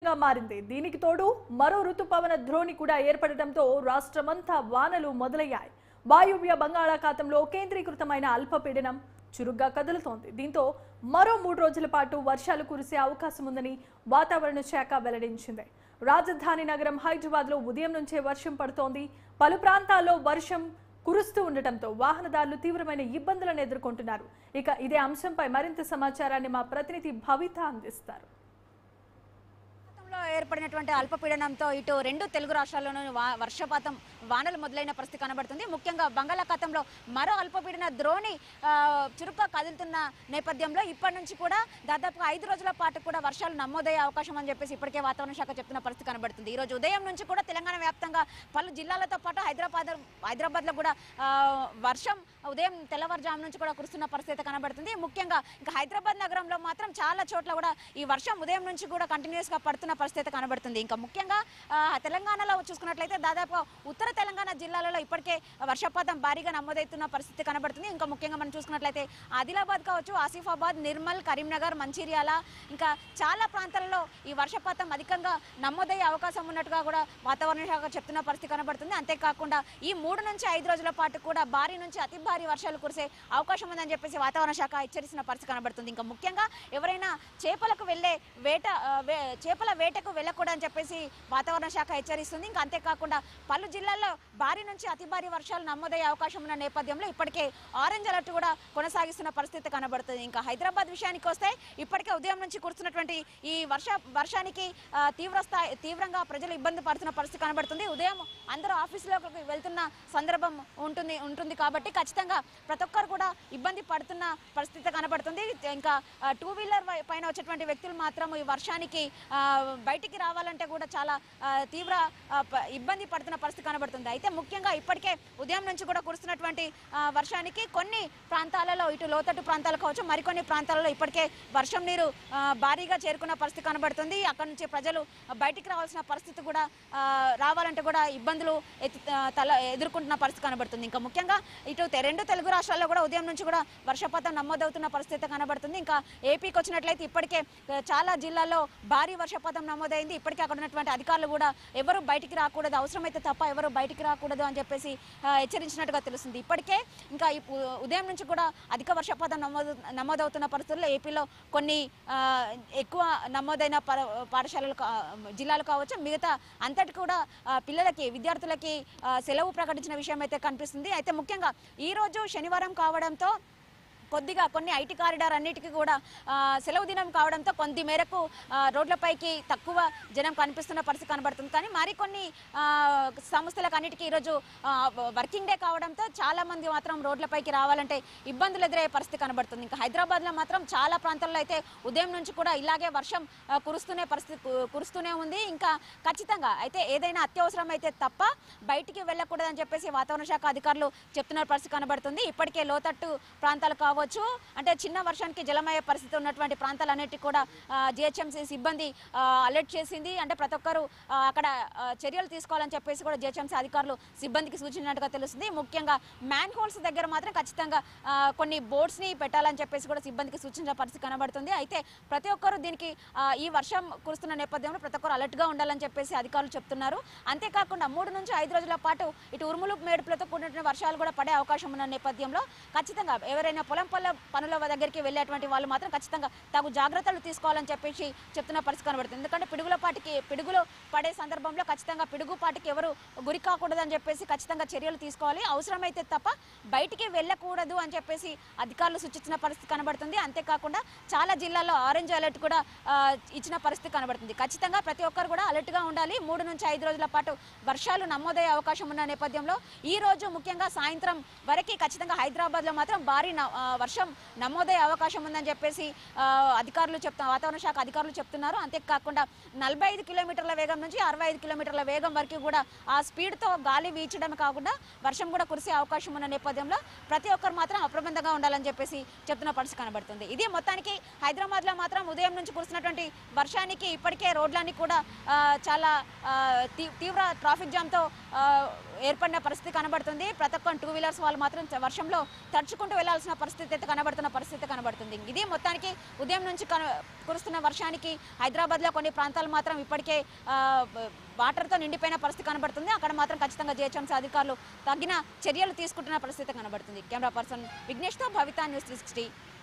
తీవ్రంగా మారింది దీనికి తోడు మరో ఋతుపవన ద్రోణి కూడా ఏర్పడటంతో రాష్ట్రమంతా వానలు మొదలయ్యాయి వాయువ్య బంగాళాఖాతంలో కేంద్రీకృతమైన అల్పపీడనం చురుగ్గా కదులుతోంది దీంతో మరో మూడు రోజుల పాటు వర్షాలు కురిసే అవకాశం ఉందని వాతావరణ శాఖ వెల్లడించింది రాజధాని నగరం హైదరాబాద్లో ఉదయం నుంచే వర్షం పడుతోంది పలు ప్రాంతాల్లో వర్షం కురుస్తూ ఉండటంతో వాహనదారులు తీవ్రమైన ఇబ్బందులను ఎదుర్కొంటున్నారు ఇక ఇదే అంశంపై మరింత సమాచారాన్ని మా ప్రతినిధి భవిత అందిస్తారు గతంలో ఏర్పడినటువంటి అల్పపీడనంతో ఇటు రెండు తెలుగు రాష్ట్రాల్లోనూ వా- వర్షపాతం వానలు మొదలైన పరిస్థితి కనబడుతుంది ముఖ్యంగా బంగాళాఖాతంలో మరో అల్పపీడన ద్రోణి ఆ, చురుగ్గా కదులుతున్న నేపథ్యంలో ఇప్పటి నుంచి కూడా దాదాపు ఐదు రోజుల పాటు కూడా వర్షాలు నమోదయ్యే అవకాశం అని చెప్పేసి ఇప్పటికే వాతావరణ శాఖ చెప్తున్న పరిస్థితి కనబడుతుంది ఈ రోజు ఉదయం నుంచి కూడా తెలంగాణ వ్యాప్తంగా పలు జిల్లాలతో పాటు హైదరాబాద్ హైదరాబాద్లో కూడా ఆ, వర్షం ఉదయం తెల్లవారుజాము నుంచి కూడా కురుస్తున్న పరిస్థితి కనబడుతుంది ముఖ్యంగా ఇంకా హైదరాబాద్ నగరంలో మాత్రం చాలా చోట్ల కూడా ఈ వర్షం ఉదయం నుంచి కూడా కంటిన్యూస్ గా పడుతున్న పరిస్థితి కనబడుతుంది ఇంకా ముఖ్యంగా ఆ, తెలంగాణలో చూసుకున్నట్లయితే దాదాపు ఉత్తర తెలంగాణ జిల్లాలలో ఇప్పటికే వర్షపాతం భారీగా నమోదవుతున్న పరిస్థితి కనబడుతుంది ఇంకా ముఖ్యంగా మనం చూసుకున్నట్లయితే ఆదిలాబాద్ కావచ్చు ఆసిఫాబాద్ నిర్మల్ కరీంనగర్ మంచిర్యాల ఇంకా చాలా ప్రాంతాలలో ఈ వర్షపాతం అధికంగా నమోదయ్యే అవకాశం ఉన్నట్టుగా కూడా వాతావరణ శాఖ చెప్తున్న పరిస్థితి కనబడుతుంది అంతేకాకుండా ఈ మూడు నుంచి ఐదు రోజుల పాటు కూడా భారీ నుంచి అతి భారీ వర్షాలు కురిసే అవకాశం ఉందని చెప్పేసి వాతావరణ శాఖ హెచ్చరిస్తున్న పరిస్థితి కనబడుతుంది ఇంకా ముఖ్యంగా ఎవరైనా చేపలకు వెళ్ళే వేట ఆ, వే- చేపల వేటకు వెళ్ళకూడదని చెప్పేసి వాతావరణ శాఖ హెచ్చరిస్తుంది ఇంకా అంతేకాకుండా పలు జిల్లాల్లో భారీ నుంచి అతి భారీ వర్షాలు నమోదయ్యే అవకాశం ఉన్న నేపథ్యంలో ఇప్పటికే ఆరెంజ్ అలర్ట్ కూడా కొనసాగిస్తున్న పరిస్థితి కనబడుతుంది ఇంకా హైదరాబాద్ విషయానికి వస్తే ఇప్పటికే ఉదయం నుంచి కురుస్తున్నటువంటి ఈ వర్ష వర్షానికి ఆ, తీవ్ర స్థాయి తీవ్రంగా ప్రజలు ఇబ్బంది పడుతున్న పరిస్థితి కనబడుతుంది ఉదయం అందరూ ఆఫీసులోకి వెళ్తున్న సందర్భం ఉంటుంది ఉంటుంది కాబట్టి ఖచ్చితంగా ప్రతి ఒక్కరు కూడా ఇబ్బంది పడుతున్న పరిస్థితి కనబడుతుంది ఇంకా టూ వీలర్ పైన వచ్చేటువంటి వ్యక్తులు మాత్రం ఈ వర్షానికి ఆ, బయటికి రావాలంటే కూడా చాలా ఆ, తీవ్ర ఆ, ప- ఇబ్బంది పడుతున్న పరిస్థితి కనబడుతుంది అయితే ముఖ్యంగా ఇప్పటికే ఉదయం నుంచి కూడా కురుస్తున్నటువంటి ఆ, వర్షానికి కొన్ని ప్రాంతాలలో ఇటు లోతట్టు ప్రాంతాలు కావచ్చు మరికొన్ని ప్రాంతాలలో ఇప్పటికే వర్షం నీరు ఆ, భారీగా చేరుకున్న పరిస్థితి కనబడుతుంది అక్కడ నుంచి ప్రజలు బయటికి రావాల్సిన పరిస్థితి కూడా ఆ, రావాలంటే కూడా ఇబ్బందులు ఎత్తు- ఆ, తల ఎదుర్కొంటున్న పరిస్థితి కనబడుతుంది ఇంకా ముఖ్యంగా ఇటు తె- రెండు తెలుగు రాష్ట్రాల్లో కూడా ఉదయం నుంచి కూడా వర్షపాతం నమోదవుతున్న పరిస్థితి కనబడుతుంది ఇంకా ఏపీకి వచ్చినట్లయితే ఇప్పటికే ఆ, చాలా జిల్లాల్లో భారీ వర్షపాతం నమోదైంది ఇప్పటికే అక్కడ ఉన్నటువంటి అధికారులు కూడా ఎవరు బయటికి రాకూడదు అవసరమైతే తప్ప ఎవరు బయటికి రాకూడదు అని చెప్పేసి ఆ, హెచ్చరించినట్టుగా తెలుస్తుంది ఇప్పటికే ఇంకా ఈ ఉ- ఉదయం నుంచి కూడా అధిక వర్షపాతం నమోదు నమోదవుతున్న పరిస్థితుల్లో ఏపీలో కొన్ని ఆ, ఎక్కువ నమోదైన పర- పాఠశాలలు కా- జిల్లాలు కావచ్చు మిగతా అంతటి కూడా ఆ, పిల్లలకి విద్యార్థులకి ఆ, సెలవు ప్రకటించిన విషయం అయితే కనిపిస్తుంది అయితే ముఖ్యంగా ఈ రోజు శనివారం కావడంతో కొద్దిగా కొన్ని ఐటీ కారిడార్ అన్నిటికీ కూడా ఆ, సెలవు దినం కావడంతో కొంత మేరకు ఆ, రోడ్లపైకి తక్కువ జనం కనిపిస్తున్న పరిస్థితి కనబడుతుంది కానీ మరికొన్ని ఆ, సంస్థలకు అన్నిటికీ ఈరోజు ఆ, వర్కింగ్ డే కావడంతో చాలా మంది మాత్రం రోడ్లపైకి రావాలంటే ఇబ్బందులు ఎదురయ్యే పరిస్థితి కనబడుతుంది ఇంకా హైదరాబాద్లో మాత్రం చాలా ప్రాంతాల్లో అయితే ఉదయం నుంచి కూడా ఇలాగే వర్షం ఆ, కురుస్తూనే పరిస్థితి కు- కురుస్తూనే ఉంది ఇంకా ఖచ్చితంగా అయితే ఏదైనా అత్యవసరం అయితే తప్ప బయటికి వెళ్ళకూడదని చెప్పేసి వాతావరణ శాఖ అధికారులు చెప్తున్న పరిస్థితి కనబడుతుంది ఇప్పటికే లోతట్టు ప్రాంతాలు కావచ్చు అంటే చిన్న వర్షానికి జలమయ్యే పరిస్థితి ఉన్నటువంటి ప్రాంతాలన్నిటికీ కూడా జిహెచ్ఎంసీ సిబ్బంది ఆ, అలర్ట్ చేసింది అంటే ప్రతి ఒక్కరు ఆ, అక్కడ ఆ, చర్యలు తీసుకోవాలని చెప్పేసి కూడా జిహెచ్ఎంసీ అధికారులు సిబ్బందికి సూచించినట్టుగా తెలుస్తుంది ముఖ్యంగా మ్యాన్ హోల్స్ దగ్గర మాత్రం ఖచ్చితంగా ఆ, కొన్ని బోట్స్ ని పెట్టాలని చెప్పేసి కూడా సిబ్బందికి సూచించిన పరిస్థితి కనబడుతుంది అయితే ప్రతి ఒక్కరు దీనికి ఆ, ఈ వర్షం కురుస్తున్న నేపథ్యంలో ప్రతి ఒక్కరు అలర్ట్ గా ఉండాలని చెప్పేసి అధికారులు చెప్తున్నారు అంతేకాకుండా మూడు నుంచి ఐదు రోజుల పాటు ఇటు ఉరుములు మేడుపులతో కూడిన వర్షాలు కూడా పడే అవకాశం ఉన్న నేపథ్యంలో ఖచ్చితంగా ఎవరైనా పొలం పొల పనుల దగ్గరికి వెళ్ళేటువంటి వాళ్ళు మాత్రం ఖచ్చితంగా తగు జాగ్రత్తలు తీసుకోవాలని చెప్పేసి చెప్తున్న పరిస్థితి కనబడుతుంది ఎందుకంటే పిడుగుల పాటికి పిడుగులు పడే సందర్భంలో ఖచ్చితంగా పిడుగు పాటికి ఎవరు గురి కాకూడదని చెప్పేసి ఖచ్చితంగా చర్యలు తీసుకోవాలి అవసరమైతే తప్ప బయటికి వెళ్ళకూడదు అని చెప్పేసి అధికారులు సూచించిన పరిస్థితి కనబడుతుంది అంతేకాకుండా చాలా జిల్లాల్లో ఆరెంజ్ అలర్ట్ కూడా ఆ, ఇచ్చిన పరిస్థితి కనబడుతుంది ఖచ్చితంగా ప్రతి ఒక్కరు కూడా alert గా ఉండాలి మూడు నుంచి ఐదు రోజుల పాటు వర్షాలు నమోదయ్యే అవకాశం ఉన్న నేపథ్యంలో ఈ రోజు ముఖ్యంగా సాయంత్రం వరకు ఖచ్చితంగా హైదరాబాద్ లో మాత్రం భారీ న- ఆ, వర్షం నమోదయ్యే అవకాశం ఉందని చెప్పేసి ఆ, అధికారులు చెప్తా వాతావరణ శాఖ అధికారులు చెప్తున్నారు అంతేకాకుండా నలభై ఐదు కిలోమీటర్ల వేగం నుంచి అరవై ఐదు కిలోమీటర్ల వేగం వరకు కూడా ఆ స్పీడ్తో గాలి వీచడమే కాకుండా వర్షం కూడా కురిసే అవకాశం ఉన్న నేపథ్యంలో ప్రతి ఒక్కరు మాత్రం అప్రమత్తంగా ఉండాలని చెప్పేసి చెప్తున్న పరిస్థితి కనబడుతుంది ఇది మొత్తానికి హైదరాబాద్లో మాత్రం ఉదయం నుంచి కురుస్తున్నటువంటి వర్షానికి ఇప్పటికే రోడ్లన్నీ కూడా ఆ, చాలా ఆ, తీ- తీవ్ర ట్రాఫిక్ జామ్తో ఆ, ఏర్పడిన పరిస్థితి కనబడుతుంది ప్రతి ఒక్క టూ వీలర్స్ వాళ్ళు మాత్రం చ- వర్షంలో తడుచుకుంటూ వెళ్లాల్సిన పరిస్థితి అయితే కనబడుతున్న పరిస్థితి కనబడుతుంది ఇది మొత్తానికి ఉదయం నుంచి కన- కురుస్తున్న వర్షానికి హైదరాబాద్లో కొన్ని ప్రాంతాలు మాత్రం ఇప్పటికే ఆ, బ- వాటర్తో నిండిపోయిన పరిస్థితి కనబడుతుంది అక్కడ మాత్రం ఖచ్చితంగా జిహెచ్ఎంసీ అధికారులు తగిన చర్యలు తీసుకుంటున్న పరిస్థితి కనబడుతుంది కెమెరా పర్సన్ విఘ్నేష్తో భవిత న్యూస్ త్రీ సిక్స్టీ